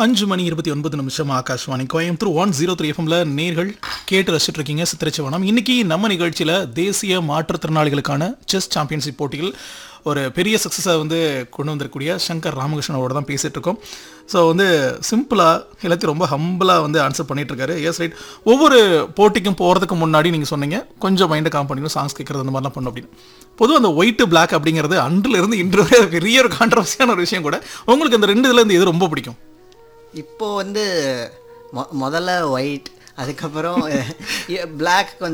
அஞ்சு மணி இருபத்தி ஒன்பது நிமிஷம் Akashvani Coimbatore one zero three எஃப்எம்ல நேர்கள் கேட்டு ரசிச்சுட்டு இருக்கீங்க சித்திரச்சிவனம் இன்னைக்கு நம்ம நிகழ்ச்சியில தேசிய மாற்றுத்திறனாளிகளுக்கான செஸ் சாம்பியன்ஷிப் போட்டியில் ஒரு பெரிய சக்ஸஸை வந்து கொண்டு வந்திருக்கக்கூடிய சங்கர் ராமகிருஷ்ணனோட தான் பேசிட்டு இருக்கோம் ஸோ வந்து சிம்பிளாக எல்லாத்தையும் ரொம்ப ஹம்பிளாக வந்து ஆன்சர் பண்ணிட்டு இருக்காரு எஸ் ரைட் ஒவ்வொரு போட்டிக்கும் போகிறதுக்கு முன்னாடி நீங்கள் சொன்னீங்க கொஞ்சம் மைண்டை காம் பண்ணிக்கணும் சாங்ஸ் கேட்கறது அந்த மாதிரிலாம் பண்ணும் அப்படின்னு பொதுவாக அந்த ஒயிட் பிளாக் அப்படிங்கிறது அன்றில் இருந்து இன்று வரை பெரிய ஒரு கான்ட்ரவர்சியான ஒரு விஷயம் கூட உங்களுக்கு இந்த ரெண்டு இதுல இருந்து எது ரொம்ப பிடிக்கும் இப்போ வந்து மொ முதல்ல ஒயிட் அதுக்கப்புறம் பிளாக் கொஞ்சம்